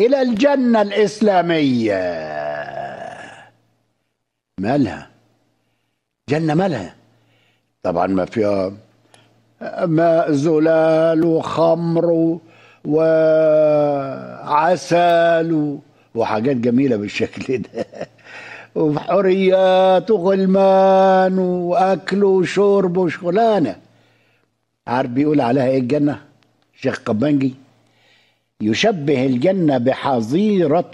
إلى الجنة الإسلامية مالها جنة مالها طبعا ما فيها ماء زلال وخمر وعسل وحاجات جميلة بالشكل ده وحريات وغلمان وأكل وشرب وشغلانة عارف بيقول عليها إيه الجنة شيخ قبانجي يشبه الجنة بحظيرة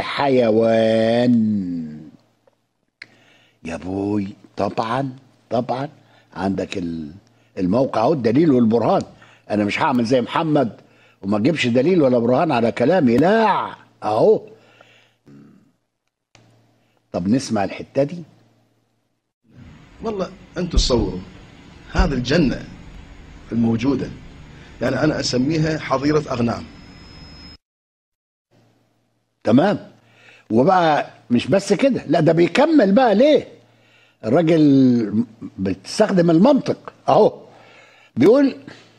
الحيوان يا بوي طبعا طبعا عندك ال- الموقع اهو الدليل والبرهان انا مش هعمل زي محمد وما اجيبش دليل ولا برهان على كلامي لا اهو طب نسمع الحته دي والله انتم تصوروا هذه الجنه الموجوده يعني انا اسميها حظيره اغنام تمام وبقى مش بس كده لا ده بيكمل بقى ليه الراجل بتستخدم المنطق اهو بيقول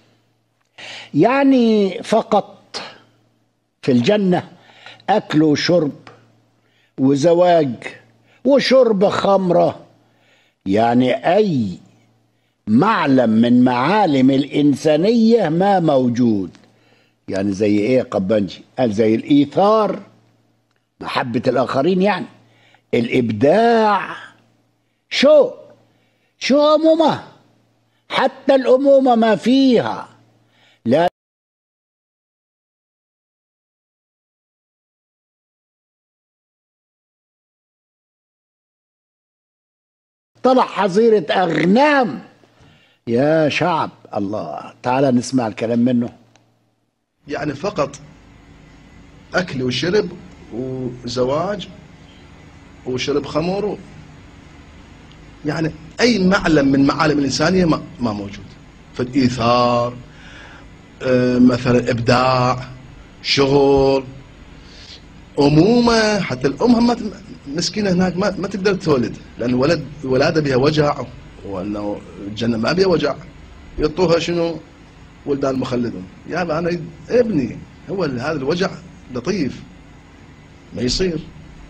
يعني فقط في الجنة أكل وشرب وزواج وشرب خمرة يعني أي معلم من معالم الإنسانية ما موجود يعني زي إيه يا قبانجي قال زي الإيثار محبة الآخرين يعني الإبداع شو شو أمومة حتى الأمومة ما فيها لا طلع حظيرة أغنام يا شعب الله تعالى نسمع الكلام منه يعني فقط اكل وشرب وزواج وشرب خمر يعني اي معلم من معالم الانسانيه ما, ما موجود فالايثار آه، مثلا ابداع شغل امومه حتى الام هم ما ت- مسكينه هناك ما, ما تقدر تولد لان الولد الولاده بها وجع وانه الجنه ما بها وجع يعطوها شنو ولدان مخلدون يا أبا انا ابني هو ال- هذا الوجع لطيف ما يصير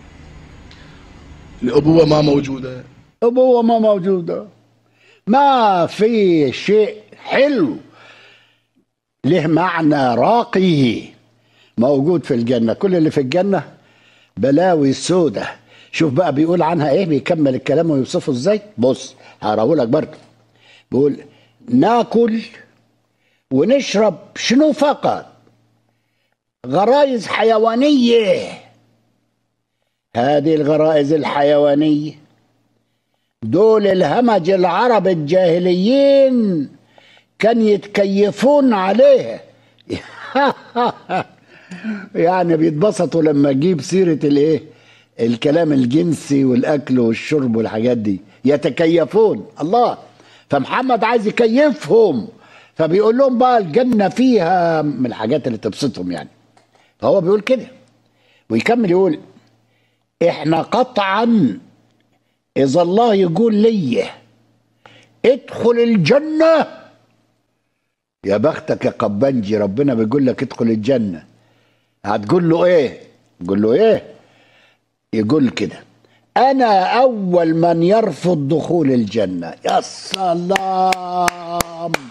الابوه ما موجوده أبوة ما موجودة ما في شيء حلو له معنى راقي موجود في الجنة كل اللي في الجنة بلاوي سودة شوف بقى بيقول عنها ايه بيكمل الكلام ويوصفه ازاي بص هقراه لك برضه بيقول ناكل ونشرب شنو فقط غرائز حيوانية هذه الغرائز الحيوانيه دول الهمج العرب الجاهليين كان يتكيفون عليه يعني بيتبسطوا لما اجيب سيره الايه الكلام الجنسي والاكل والشرب والحاجات دي يتكيفون الله فمحمد عايز يكيفهم فبيقول لهم بقى الجنه فيها من الحاجات اللي تبسطهم يعني فهو بيقول كده ويكمل يقول احنا قطعا إذا الله يقول لي ادخل الجنة يا بختك يا قبنجي ربنا بيقول لك ادخل الجنة هتقول له ايه تقول له ايه يقول كده انا اول من يرفض دخول الجنة يا سلام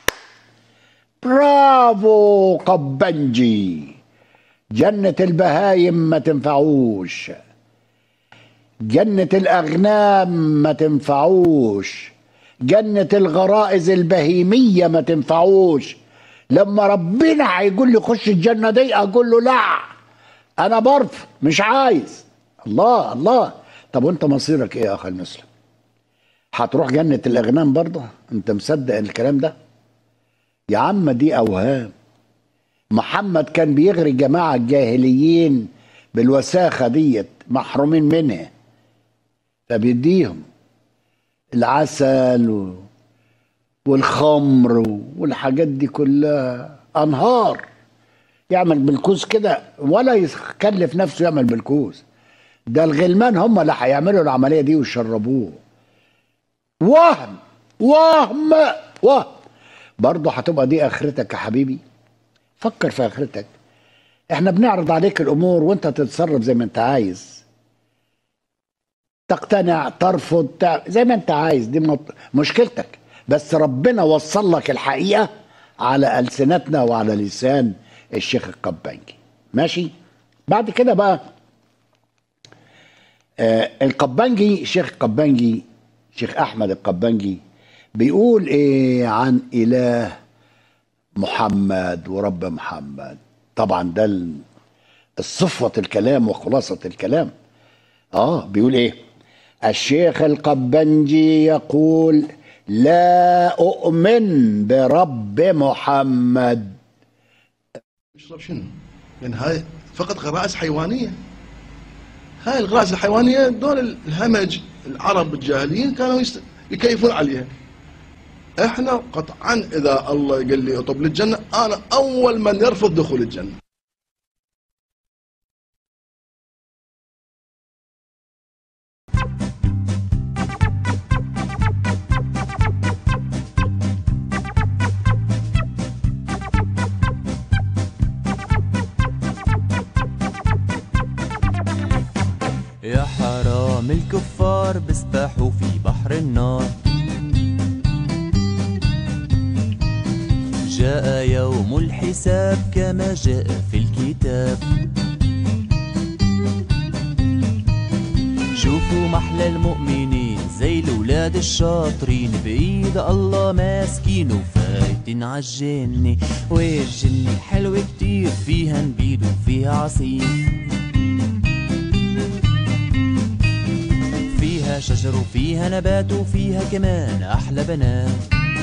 برافو قبنجي جنة البهايم ما تنفعوش جنة الأغنام ما تنفعوش جنة الغرائز البهيمية ما تنفعوش لما ربنا هيقول لي خش الجنة دي أقول له لا أنا برفض مش عايز الله الله طب وأنت مصيرك إيه يا أخي المسلم هتروح جنة الأغنام برضه أنت مصدق الكلام ده يا عم دي أوهام محمد كان بيغري جماعة الجاهليين بالوساخة ديت محرومين منها فبيديهم العسل و... والخمر والحاجات دي كلها انهار يعمل بالكوز كده ولا يكلف نفسه يعمل بالكوز ده الغلمان هم اللي هيعملوا العمليه دي ويشربوه وهم وهم وهم برضه هتبقى دي اخرتك يا حبيبي فكر في اخرتك احنا بنعرض عليك الامور وانت تتصرف زي ما انت عايز تقتنع ترفض تع... زي ما انت عايز دي مط- مشكلتك بس ربنا وصل لك الحقيقه على السنتنا وعلى لسان الشيخ القبانجي ماشي بعد كده بقى آه القبانجي الشيخ القبانجي شيخ احمد القبانجي بيقول ايه عن اله محمد ورب محمد طبعا ده ال- الصفوة الكلام وخلاصة الكلام اه بيقول ايه الشيخ القبنجي يقول لا أؤمن برب محمد يشرب شنو؟ لان هاي فقط غرائز حيوانيه هاي الغرائز الحيوانيه دول الهمج العرب الجاهليين كانوا يست... يكيفون عليها احنا قطعا اذا الله قال لي اطب للجنه انا اول من يرفض دخول الجنه يا حرام الكفار بيسبحوا في بحر النار جاء يوم الحساب كما جاء في الكتاب شوفوا محلى المؤمنين زي الولاد الشاطرين بإيد الله ماسكين وفايتين عالجنة والجنة حلوة كتير فيها نبيد وفيها عصير فيها شجر وفيها نبات وفيها كمان أحلى بنات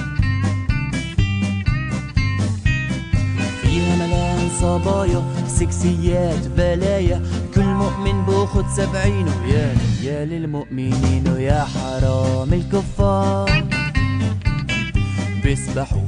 فيها ملان صبايا سكسيات بلايا كل مؤمن باخد سبعين ويا يا للمؤمنين ويا حرام الكفار بيسبحوا